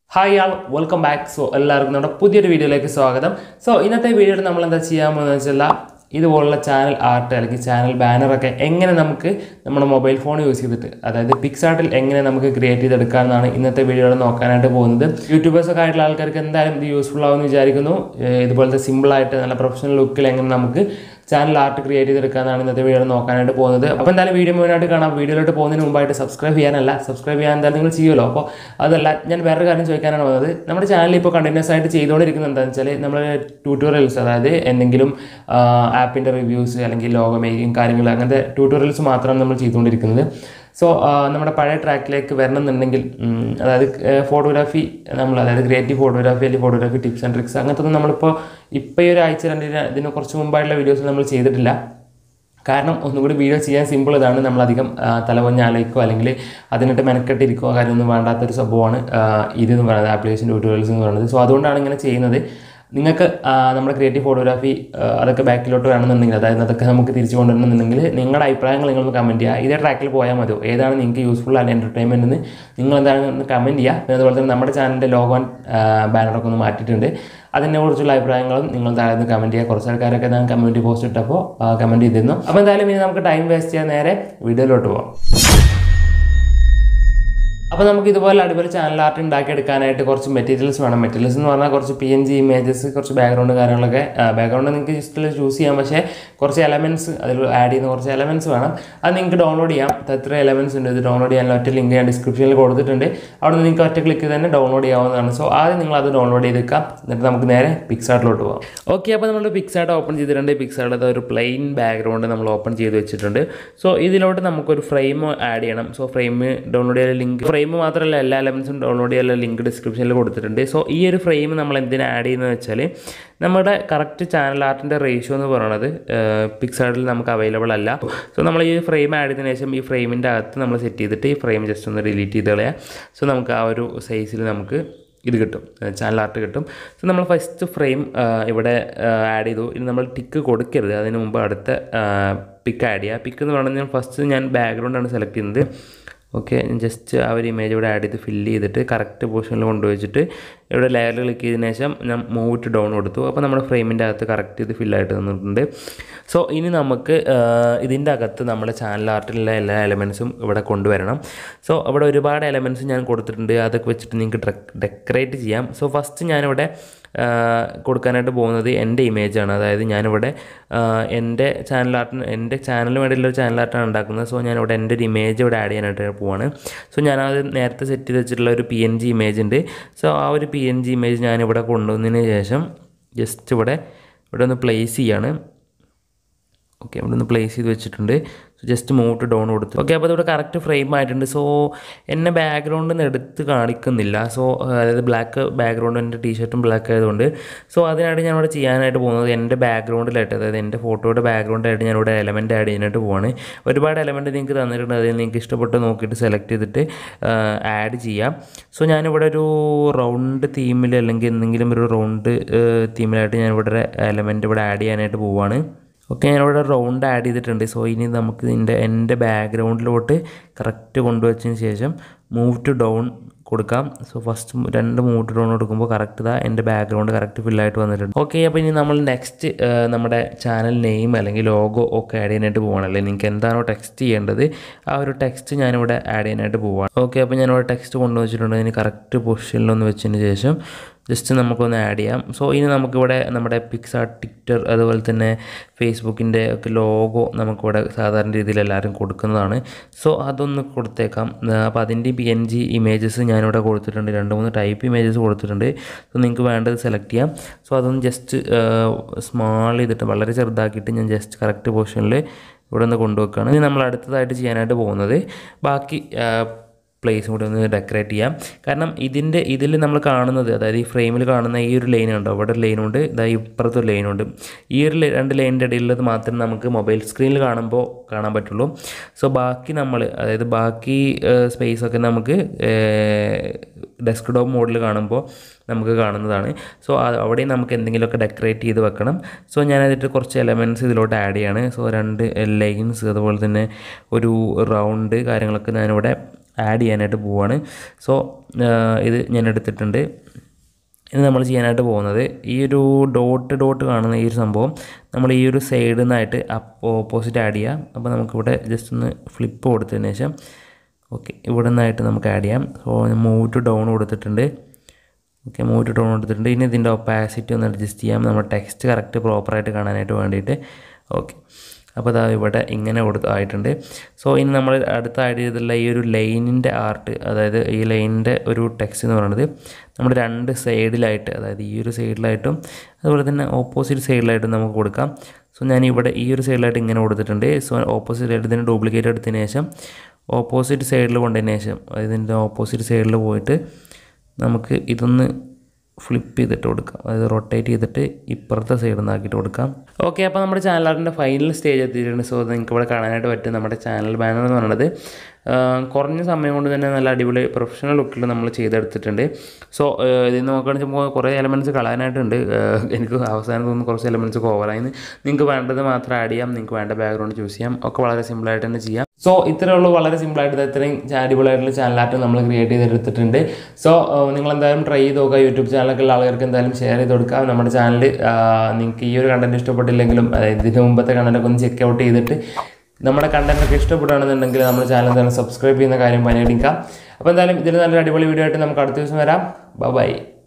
hi all welcome back so എല്ലാവർക്കും നമ്മുടെ പുതിയൊരു വീഡിയോയിലേക്ക് സ്വാഗതം സോ ഇന്നത്തെ വീഡിയോയിൽ നമ്മൾ എന്താ ചെയ്യാൻ പോകുന്നത് വെച്ചാൽ ഇതുപോലുള്ള ചാനൽ ആർട്ട് അല്ലെങ്കിൽ ചാനൽ ബാനറൊക്കെ എങ്ങനെ നമുക്ക് നമ്മുടെ മൊബൈൽ ഫോൺ യൂസ് ചെയ്തിട്ട് അതായത് പിക്സാർട്ടിൽ എങ്ങനെ നമുക്ക് ക്രിയേറ്റ് ചെയ്തെടുക്കാമെന്നാണ് ഇന്നത്തെ വീഡിയോയിൽ നോക്കാനായിട്ട് പോകുന്നത് യൂട്യൂബേഴ്സൊക്കെ ആയിട്ടുള്ള ആൾക്കാർക്ക് എന്തായാലും ഇത് യൂസ്ഫുൾ ആവുമെന്ന് വിചാരിക്കുന്നു ഏഹ് ഇതുപോലത്തെ സിമ്പിളായിട്ട് നല്ല പ്രൊഫഷണൽ ലുക്കിൽ എങ്ങനെ നമുക്ക് ചാനൽ ആർട്ട് ക്രിയേറ്റ് ചെയ്തെടുക്കാനാണ് ഇന്നത്തെ വീഡിയോ നോക്കാനായിട്ട് പോകുന്നത് അപ്പോൾ എന്തായാലും വീഡിയോ മുഴുവനായിട്ട് കാണാം വീഡിയോയിലോട്ട് പോകുന്നതിന് മുമ്പായിട്ട് സബ്സ്ക്രൈബ് ചെയ്യാനല്ല സബ്സ്ക്രൈബ് ചെയ്യാൻ എന്തായാലും നിങ്ങൾ ചെയ്യുമല്ലോ അപ്പോൾ അതല്ല ഞാൻ വേറൊരു കാര്യം ചോദിക്കാനാണ് വന്നത് നമ്മുടെ ചാനൽ ഇപ്പോൾ കണ്ടിന്യൂസ് ആയിട്ട് ചെയ്തുകൊണ്ടിരിക്കുന്നത് എന്താണെന്ന് വെച്ചാൽ നമ്മൾ ട്യൂട്ടോറിയൽസ് അതായത് എന്തെങ്കിലും ആപ്പിൻ്റെ റിവ്യൂസ് അല്ലെങ്കിൽ ലോഗോ മേക്കിംഗ് കാര്യങ്ങൾ അങ്ങനത്തെ ട്യൂട്ടോറിയൽസ് മാത്രമാണ് നമ്മൾ ചെയ്തുകൊണ്ടിരിക്കുന്നത് സോ നമ്മുടെ പഴയ ട്രാക്കിലേക്ക് വരണമെന്നുണ്ടെങ്കിൽ ഉം, അതായത് ഫോട്ടോഗ്രാഫി നമ്മൾ അതായത് ക്രിയേറ്റീവ് ഫോട്ടോഗ്രാഫി അല്ലെങ്കിൽ ഫോട്ടോഗ്രാഫി ടിപ്സ് ആൻഡ് ട്രിക്സ് അങ്ങനത്തെ ഒന്നും നമ്മളിപ്പോൾ ഇപ്പോൾ ഈ ഒരു ആഴ്ച രണ്ട് ഇതിന് കുറച്ച് മുമ്പായിട്ടുള്ള വീഡിയോസ് നമ്മൾ ചെയ്തിട്ടില്ല കാരണം ഒന്നും കൂടി വീഡിയോ ചെയ്യാൻ സിമ്പിൾ ഇതാണ് നമ്മളധികം ആ, തലവഞ്ഞ് ആലോചിക്കുകയോ അല്ലെങ്കിൽ അതിനിട്ട് മെനക്കെട്ടിരിക്കുകയോ കാര്യമൊന്നും വേണ്ടാത്തൊരു സംഭവമാണ് ആ, ഇത് എന്ന് പറയുന്നത് ആപ്ലിക്കേഷൻ ട്യൂട്ടോറിയൽസ് എന്ന് പറയുന്നത് സോ അതുകൊണ്ടാണ് ഇങ്ങനെ ചെയ്യുന്നത് നിങ്ങൾക്ക് ആ, നമ്മുടെ ക്രിയേറ്റീവ് ഫോട്ടോഗ്രാഫി അതൊക്കെ ബാക്കിലോട്ട് വേണമെന്നുണ്ടെങ്കിൽ അതായത് അതൊക്കെ നമുക്ക് തിരിച്ചു കൊണ്ടുവരണമെന്നുണ്ടെങ്കിൽ നിങ്ങളുടെ അഭിപ്രായങ്ങൾ നിങ്ങളൊന്ന് കമൻറ്റ് ചെയ്യുക ഇതേ ട്രാക്കിൽ പോയാൽ മതിയോ ഏതാണ് നിങ്ങൾക്ക് യൂസ്ഫുൾ അല്ലെങ്കിൽ എൻ്റർടൈൻമെൻറ്റ് എന്ന് നിങ്ങൾ എന്താണെന്ന് കമൻറ്റ് ചെയ്യുക പിന്നെ അതുപോലെ തന്നെ നമ്മുടെ ചാനലിൻ്റെ ലോഗോ ബാനറൊക്കെ ഒന്ന് മാറ്റിയിട്ടുണ്ട് അതിനെക്കുറിച്ചുള്ള അഭിപ്രായങ്ങളും നിങ്ങൾ താഴെ നിന്ന് കമൻറ്റ് ചെയ്യുക കുറച്ച് ആൾക്കാരൊക്കെ ഞാൻ കമ്മ്യൂണിറ്റി പോസ്റ്റ് ഇട്ടപ്പോൾ കമൻറ്റ് ചെയ്തിരുന്നു അപ്പോൾ എന്തായാലും ഇനി നമുക്ക് ടൈം വേസ്റ്റ് ചെയ്യാൻ നേരെ വീഡിയോയിലോട്ട് പോകാം അപ്പോൾ നമുക്ക് ഇതുപോലെ അടിപൊളി ചാനൽ ആർട്ട് ഉണ്ടാക്കിയെടുക്കാനായിട്ട് കുറച്ച് മെറ്റീരിയൽസ് വേണം മെറ്റീരിയൽസ് എന്ന് പറഞ്ഞാൽ കുറച്ച് പി എൻ ജി ഇമേജസ് കുറച്ച് ബാക്ക്ഗ്രൗണ്ട് കാര്യങ്ങളൊക്കെ ബാക്ക്ഗ്രൗണ്ട് നിങ്ങൾക്ക് ഇഷ്ടമുള്ള ചൂസ് ചെയ്യാം പക്ഷേ കുറച്ച് എലമെൻറ്റ്സ് അതിൽ ആഡ് ചെയ്യുന്ന കുറച്ച് എലമെൻറ്റ്സ് വേണം അത് നിങ്ങൾക്ക് ഡൗൺലോഡ് ചെയ്യാം ഇത് എത്ര എലമെൻറ്റ്സ് ഉണ്ട് ഇത് ഡൗൺലോഡ് ചെയ്യാനുള്ള ഒറ്റ ലിങ്ക് ഞാൻ ഡിസ്ക്രിപ്ഷനിൽ കൊടുത്തിട്ടുണ്ട് അവിടെ നിന്ന് നിങ്ങൾക്ക് ഒറ്റ ക്ലിക്ക് തന്നെ ഡൗൺലോഡ് ചെയ്യാവുന്നതാണ് സോ ആദ്യം നിങ്ങൾ അത് ഡൗൺലോഡ് ചെയ്തേക്കാം എന്നിട്ട് നമുക്ക് നേരെ പിക്സാർട്ടിലോട്ട് പോകാം ഓക്കെ അപ്പോൾ നമ്മൾ പിക്സാർട്ട് ഓപ്പൺ ചെയ്തിട്ടുണ്ട് പിക്സാർട്ട് ഒരു പ്ലെയിൻ ബാക്ക്ഗ്രൗണ്ട് നമ്മൾ ഓപ്പൺ ചെയ്ത് വെച്ചിട്ടുണ്ട് സോ ഇതിലോട്ട് നമുക്കൊരു ഫ്രെയിം ആഡ് ചെയ്യണം സോ ഫ്രെയിം ഡൗൺലോഡ് ചെയ്യാൻ ലിങ്ക് ഫ്രെയിം മാത്രമല്ല എല്ലാ എലമെൻസും ഡൗൺലോഡ് ചെയ്യാനുള്ള ലിങ്ക് ഡിസ്ക്രിപ്ഷനിൽ കൊടുത്തിട്ടുണ്ട് സോ ഈ ഒരു ഫ്രെയിം നമ്മൾ എന്തിനാ ആഡ് ചെയ്യുന്നത് വെച്ചാൽ നമ്മുടെ കറക്റ്റ് ചാനൽ ആർട്ടിൻ്റെ റേഷ്യോ എന്ന് പറയുന്നത് പിക്സാർട്ടിൽ നമുക്ക് അവൈലബിൾ അല്ല സോ നമ്മൾ ഈ ഫ്രെയിം ആഡ് ചെയ്തതിനു ശേഷം ഈ ഫ്രെയിമിൻ്റെ അകത്ത് നമ്മൾ സെറ്റ് ചെയ്തിട്ട് ഈ ഫ്രെയിം ജസ്റ്റ് ഒന്ന് ഡിലീറ്റ് ചെയ്ത് കളയാം സോ നമുക്ക് ആ ഒരു സൈസിൽ നമുക്ക് ഇത് കിട്ടും ചാനൽ ആർട്ട് കിട്ടും സോ നമ്മൾ ഫസ്റ്റ് ഫ്രെയിം ഇവിടെ ആഡ് ചെയ്തു ഇനി നമ്മൾ ടിക്ക് കൊടുക്കരുത് അതിന് മുമ്പ് അടുത്ത പിക്ക് ആഡ് ചെയ്യുക പിക്ക് എന്ന് പറയുന്നത് ഫസ്റ്റ് ഞാൻ ബാക്ക്ഗ്രൗണ്ടാണ് സെലക്ട് ചെയ്യുന്നത് ഓക്കെ ജസ്റ്റ് ആ ഒരു ഇമേജ് ഇവിടെ ആഡ് ചെയ്ത് ഫില്ല് ചെയ്തിട്ട് കറക്റ്റ് പൊസിഷനിൽ കൊണ്ടുവച്ചിട്ട് ഇവിടെ ലെയറിൽ ക്ലിക്ക് ചെയ്തതിന് ശേഷം ഞാൻ മൂവ് ടു ഡൗൺ കൊടുത്തു അപ്പോൾ നമ്മുടെ ഫ്രെയിമിൻ്റെ അകത്ത് കറക്റ്റ് ഇത് ഫില്ലായിട്ട് തന്നിട്ടുണ്ട് സോ ഇനി നമുക്ക് ഇതിൻ്റെ അകത്ത് നമ്മുടെ ചാനൽ ആർട്ടിലുള്ള എല്ലാ എലമെൻസും ഇവിടെ കൊണ്ടുവരണം സോ അവിടെ ഒരുപാട് എലമെൻസ് ഞാൻ കൊടുത്തിട്ടുണ്ട് അതൊക്കെ വെച്ചിട്ട് നിങ്ങൾക്ക് ഡെക്കറേറ്റ് ചെയ്യാം സോ ഫസ്റ്റ് ഞാനിവിടെ ആ, കൊടുക്കാനായിട്ട് പോകുന്നത് എൻ്റെ ഇമേജാണ് അതായത് ഞാനിവിടെ ആ, എൻ്റെ ചാനൽ ആർട്ടിന് എൻ്റെ ചാനലിന് വേണ്ടിയുള്ള ഒരു ചാനൽ ആർട്ടാണ് ഉണ്ടാക്കുന്നത് സോ ഞാനിവിടെ എൻ്റെ ഒരു ഇമേജ് ഇവിടെ ആഡ് ചെയ്യാനായിട്ട് പോവാണ് സോ ഞാനത് നേരത്തെ സെറ്റ് ചെയ്ത് വെച്ചിട്ടുള്ള ഒരു പി എൻ ജി ഇമേജ് ഉണ്ട് സോ ആ ഒരു പി എൻ ജി ഇമേജ് ഞാനിവിടെ കൊണ്ടുവന്നതിന് ശേഷം ജസ്റ്റ് ഇവിടെ ഇവിടെ ഒന്ന് പ്ലേസ് ചെയ്യാണ് ഓക്കെ ഇവിടെ ഒന്ന് പ്ലേസ് ചെയ്ത് വെച്ചിട്ടുണ്ട് so just move to down കൊടുത്തു ഓക്കെ അപ്പോൾ ഇവിടെ കറക്റ്റ് ഫ്രെയിം ആയിട്ടുണ്ട് സോ എന്നെ ബാക്ക്ഗ്രൗണ്ടിൽ നിന്ന് എടുത്ത് കാണിക്കുന്നില്ല സോ അതായത് ബ്ലാക്ക് ബാക്ക്ഗ്രൗണ്ട് എൻ്റെ ടീഷർട്ടും ബ്ലാക്ക് ആയതുകൊണ്ട് സോ അതിനായിട്ട് ഞാൻ ഇവിടെ ചെയ്യാനായിട്ട് പോകുന്നത് എൻ്റെ ബാക്ക്ഗ്രൗണ്ടിലായിട്ട് അതായത് എൻ്റെ ഫോട്ടോയുടെ ബാക്ക്ഗ്രൗണ്ടായിട്ട് ഞാൻ ഇവിടെ എലമെൻറ്റ് ആഡ് ചെയ്യാനായിട്ട് പോവാണ് ഒരുപാട് എലമെൻറ്റ് നിങ്ങൾക്ക് തന്നിട്ടുണ്ട് അതിൽ നിങ്ങൾക്ക് ഇഷ്ടപ്പെട്ട് നോക്കിയിട്ട് സെലക്ട് ചെയ്തിട്ട് ആഡ് ചെയ്യാം സോ ഞാനിവിടെ ഒരു റൗണ്ട് തീമിൽ അല്ലെങ്കിൽ എന്തെങ്കിലും ഒരു റൗണ്ട് തീമിലായിട്ട് ഞാൻ ഇവിടെ എലമെൻറ്റ് ഇവിടെ ആഡ് ചെയ്യാനായിട്ട് പോവാണ് ഓക്കെ ഞാനിവിടെ റൗണ്ട് ആഡ് ചെയ്തിട്ടുണ്ട് സോ ഇനി നമുക്ക് ഇതിൻ്റെ എൻ്റെ ബാക്ക്ഗ്രൗണ്ടിലോട്ട് കറക്റ്റ് കൊണ്ടുവച്ചതിന് ശേഷം മൂവ് ടു ഡൗൺ കൊടുക്കാം സോ ഫസ്റ്റ് രണ്ട് മൂവ് ടു ഡൗൺ കൊടുക്കുമ്പോൾ കറക്റ്റ് ഇതാ എൻ്റെ ബാക്ക്ഗ്രൗണ്ട് കറക്റ്റ് ഫില്ലായിട്ട് വന്നിട്ടുണ്ട് ഓക്കെ അപ്പോൾ ഇനി നമ്മൾ നെക്സ്റ്റ് നമ്മുടെ ചാനൽ നെയിം അല്ലെങ്കിൽ ലോഗോ ഒക്കെ ആഡ് ചെയ്യാനായിട്ട് പോകണമല്ലേ നിങ്ങൾക്ക് എന്താണോ ടെക്സ്റ്റ് ചെയ്യേണ്ടത് ആ ഒരു ടെക്സ്റ്റ് ഞാനിവിടെ ആഡ് ചെയ്യാനായിട്ട് പോവാണ് ഓക്കെ അപ്പോൾ ഞാനിവിടെ ടെക്സ്റ്റ് കൊണ്ടുവച്ചിട്ടുണ്ട് അതിന് കറക്റ്റ് പൊസിഷനിലൊന്ന് വെച്ചതിന് ശേഷം ജസ്റ്റ് നമുക്കൊന്ന് ആഡ് ചെയ്യാം സോ ഇനി നമുക്കിവിടെ നമ്മുടെ പിക്സാർട്ട് ട്വിറ്റർ അതുപോലെ തന്നെ ഫേസ്ബുക്കിൻ്റെ ഒക്കെ ലോഗോ നമുക്കിവിടെ സാധാരണ രീതിയിൽ എല്ലാവരും കൊടുക്കുന്നതാണ് സോ അതൊന്ന് കൊടുത്തേക്കാം അപ്പോൾ അതിൻ്റെ പി എൻ ജി ഇമേജസ് ഞാനിവിടെ കൊടുത്തിട്ടുണ്ട് രണ്ട് മൂന്ന് ടൈപ്പ് ഇമേജസ് കൊടുത്തിട്ടുണ്ട് സോ നിങ്ങൾക്ക് വേണ്ടത് സെലക്ട് ചെയ്യാം സോ അതൊന്ന് ജസ്റ്റ് സ്മാൾ ചെയ്തിട്ട് വളരെ ചെറുതാക്കിയിട്ട് ഞാൻ ജസ്റ്റ് കറക്റ്റ് പൊസിഷനിൽ ഇവിടെ ഒന്ന് കൊണ്ടുവെക്കുകയാണ് ഇനി നമ്മൾ അടുത്തതായിട്ട് ചെയ്യാനായിട്ട് പോകുന്നത് ബാക്കി പ്ലേസും കൂടി ഒന്ന് ഡെക്കറേറ്റ് ചെയ്യാം കാരണം ഇതിൻ്റെ ഇതിൽ നമ്മൾ കാണുന്നത് അതായത് ഈ ഫ്രെയിമിൽ കാണുന്ന ഈ ഒരു ലൈൻ ഉണ്ടോ അവിടെ ഒരു ലൈനുണ്ട് ഇതാ ഇപ്പുറത്തൊരു ലൈനുണ്ട് ഈ ഒരു ലൈ- രണ്ട് ലൈനിൻ്റെ ഇടയിലുള്ളത് മാത്രമേ നമുക്ക് മൊബൈൽ സ്ക്രീനിൽ കാണുമ്പോൾ കാണാൻ പറ്റുള്ളൂ സോ ബാക്കി നമ്മൾ അതായത് ബാക്കി സ്പേസ് ഒക്കെ നമുക്ക് ഡെസ്ക്ടോപ്പ് മോഡിൽ കാണുമ്പോൾ നമുക്ക് കാണുന്നതാണ് സോ അവിടെ നമുക്ക് എന്തെങ്കിലുമൊക്കെ ഡെക്കറേറ്റ് ചെയ്ത് വെക്കണം സോ ഞാനതിട്ട് കുറച്ച് എലമെൻറ്റ്സ് ഇതിലോട്ട് ആഡ് ചെയ്യാണ് സോ രണ്ട് ലൈൻസ് അതുപോലെ തന്നെ ഒരു റൗണ്ട് കാര്യങ്ങളൊക്കെ ഞാനിവിടെ ആഡ് ചെയ്യാനായിട്ട് പോവാണ് സോ ഇത് ഞാൻ എടുത്തിട്ടുണ്ട് ഇനി നമ്മൾ ചെയ്യാനായിട്ട് പോകുന്നത് ഈ ഒരു ഡോട്ട് ഡോട്ട് കാണുന്ന ഈ ഒരു സംഭവം നമ്മൾ ഈ ഒരു സൈഡിൽ നിന്നായിട്ട് ഓപ്പോസിറ്റ് ആഡ് ചെയ്യാം അപ്പോൾ നമുക്കിവിടെ ജസ്റ്റ് ഒന്ന് ഫ്ലിപ്പ് കൊടുത്തതിന് ശേഷം ഓക്കെ ഇവിടെ നിന്നായിട്ട് നമുക്ക് ആഡ് ചെയ്യാം സോ മൂവ് ടു ഡൗൺ കൊടുത്തിട്ടുണ്ട് ഓക്കെ മൂവ് ടു ഡൗൺ കൊടുത്തിട്ടുണ്ട് ഇനി ഇതിൻ്റെ ഒപ്പാസിറ്റി ഒന്ന് അഡ്ജസ്റ്റ് ചെയ്യാം നമ്മുടെ ടെക്സ്റ്റ് കറക്റ്റ് പ്രോപ്പറായിട്ട് കാണാനായിട്ട് വേണ്ടിയിട്ട് ഓക്കെ അപ്പോൾ അതാ ഇവിടെ ഇങ്ങനെ കൊടുത്ത് ആയിട്ടുണ്ട് സോ ഇനി നമ്മൾ അടുത്ത ആഡ് ചെയ്തിട്ടുള്ള ഈ ഒരു ലൈനിൻ്റെ ആർട്ട് അതായത് ഈ ലൈനിൻ്റെ ഒരു ടെക്സ്റ്റ് എന്ന് പറയുന്നത് നമ്മുടെ രണ്ട് സൈഡിലായിട്ട് അതായത് ഈ ഒരു സൈഡിലായിട്ടും അതുപോലെ തന്നെ ഓപ്പോസിറ്റ് സൈഡിലായിട്ടും നമുക്ക് കൊടുക്കാം സോ ഞാൻ ഇവിടെ ഈ ഒരു സൈഡിലായിട്ട് ഇങ്ങനെ കൊടുത്തിട്ടുണ്ട് സോ ഓപ്പോസിറ്റ് സൈഡിൽ ഇതിന് ഡ്യൂപ്ലിക്കേറ്റ് എടുത്തതിന് ശേഷം ഓപ്പോസിറ്റ് സൈഡിൽ കൊണ്ടതിന് ശേഷം ഇതിൻ്റെ ഓപ്പോസിറ്റ് സൈഡിൽ പോയിട്ട് നമുക്ക് ഇതൊന്ന് ഫ്ലിപ്പ് ചെയ്തിട്ട് കൊടുക്കാം അതായത് റൊട്ടേറ്റ് ചെയ്തിട്ട് ഇപ്പുറത്തെ സൈഡിൽ നിന്നാക്കിയിട്ട് കൊടുക്കാം ഓക്കെ അപ്പോൾ നമ്മുടെ ചാനൽ ആർട്ടിൻ്റെ ഫൈനൽ സ്റ്റേജ് എത്തിയിട്ടുണ്ട് സോ നിങ്ങൾക്ക് ഇവിടെ കാണാനായിട്ട് പറ്റും നമ്മുടെ ചാനൽ ബാനർ എന്ന് പറയുന്നത് ആ, കുറഞ്ഞ സമയം കൊണ്ട് തന്നെ നല്ല അടിപൊളി പ്രൊഫഷണൽ ലുക്കിൽ നമ്മൾ ചെയ്തെടുത്തിട്ടുണ്ട് സോ ഇതിൽ നോക്കുകയാണെന്ന് വെച്ചാൽ കുറേ എലമെൻറ്റ്സ് കളയാനായിട്ടുണ്ട് ആ, എനിക്ക് അവസാനം തോന്നുന്നു കുറച്ച് എലമെൻറ്റ്സ് ഓവറായി നിങ്ങൾക്ക് വേണ്ടത് മാത്രം ആഡ് ചെയ്യാം നിങ്ങൾക്ക് വേണ്ട ബാക്ക്ഗ്രൗണ്ട് ചൂസ് ചെയ്യാം ഒക്കെ വളരെ സിമ്പിളായിട്ട് തന്നെ ചെയ്യാം സോ ഇത്രയേ ഉള്ളൂ വളരെ സിമ്പിളായിട്ട് ഇത് ഇത്രയും അടിപൊളിയായിട്ടുള്ള ചാനലായിട്ട് നമ്മൾ ക്രിയേറ്റ് ചെയ്തെടുത്തിട്ടുണ്ട് സോ നിങ്ങൾ എന്തായാലും ട്രൈ ചെയ്ത് നോക്കുക യൂട്യൂബ് ചാനലൊക്കെ ഉള്ള ആളുകൾക്ക് എന്തായാലും ഷെയർ ചെയ്ത് കൊടുക്കുക നമ്മുടെ ചാനൽ നിങ്ങൾക്ക് ഈ ഒരു കണ്ടന്റ് ഇഷ്ടപ്പെട്ടില്ലെങ്കിലും അതായത് ഇതിന് മുമ്പത്തെ കണ്ടന്റൊക്കെ ഒന്ന് ചെക്ക് ഔട്ട് ചെയ്തിട്ട് നമ്മുടെ കണ്ടന്റ് ഒക്കെ ഇഷ്ടപ്പെടുകയാണെന്നുണ്ടെങ്കിൽ നമ്മുടെ ചാനൽ തന്നെ സബ്സ്ക്രൈബ് ചെയ്യുന്ന കാര്യം പരിഗണിക്കാം അപ്പോൾ എന്തായാലും ഇതിൽ നല്ലൊരു അടിപൊളി വീഡിയോ ആയിട്ട് നമുക്ക് അടുത്ത ദിവസം വരാം ബൈ